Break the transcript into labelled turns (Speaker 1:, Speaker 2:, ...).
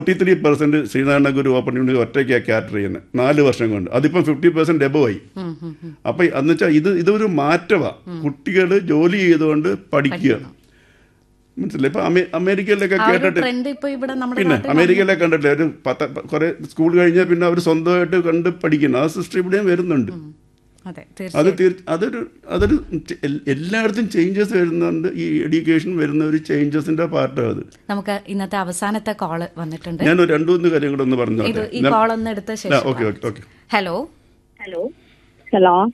Speaker 1: forty three percent Sreenarayana Guru open university ഒറ്റയ്ക്കാണ് cater ചെയ്യുന്നത് നാല് വർഷം കൊണ്ട് അതിപ്പം ഫിഫ്റ്റി പെർസെന്റ് എബോ ആയി അപ്പൊ എന്ന് വെച്ചാൽ ഇത് ഇതൊരു മാറ്റമാണ് കുട്ടികൾ ജോലി ചെയ്തുകൊണ്ട് പഠിക്കുക മനസ്സിലായി ഇപ്പൊ അമേ- അമേരിക്കയിലൊക്കെ
Speaker 2: ആ ഒരു
Speaker 1: കേട്ടിട്ട്
Speaker 2: ട്രെൻഡ് ഇപ്പൊ ഇവിടെ നമ്മുടെ
Speaker 1: പിന്നെ
Speaker 2: നാട്ടിൽ
Speaker 1: അമേരിക്കയിലൊക്കെ കണ്ടിട്ടില്ലേ ഒരു പത്ത് കുറെ സ്കൂൾ കഴിഞ്ഞാൽ പിന്നെ അവർ സ്വന്തമായിട്ട് കണ്ട് പഠിക്കുന്നു ആ സിസ്റ്റം ഇവിടെയും വരുന്നുണ്ട്
Speaker 2: അതെ
Speaker 1: അത്
Speaker 2: തീർച്ചയായും
Speaker 1: തീർ- അതൊരു അതൊരു ചെ- എൽ- എല്ലായിടത്തും ചേഞ്ചസ് വരുന്നുണ്ട് ഈ എഡ്യൂക്കേഷൻ വരുന്ന ഒരു ചേഞ്ചസിന്റെ പാർട്ടാണ് അത്
Speaker 2: നമുക്ക് ഇന്നത്തെ അവസാനത്തെ കോള് വന്നിട്ടുണ്ട്
Speaker 1: ഞാൻ ഒരു രണ്ടു മൂന്ന് കാര്യം കൂടെ ഒന്ന്
Speaker 2: ഇത്
Speaker 1: പറഞ്ഞോട്ടെ
Speaker 2: ഈ കോൾ ഒന്ന് എടുത്ത ശേഷം
Speaker 1: okay okay okay
Speaker 2: hello
Speaker 3: hello hello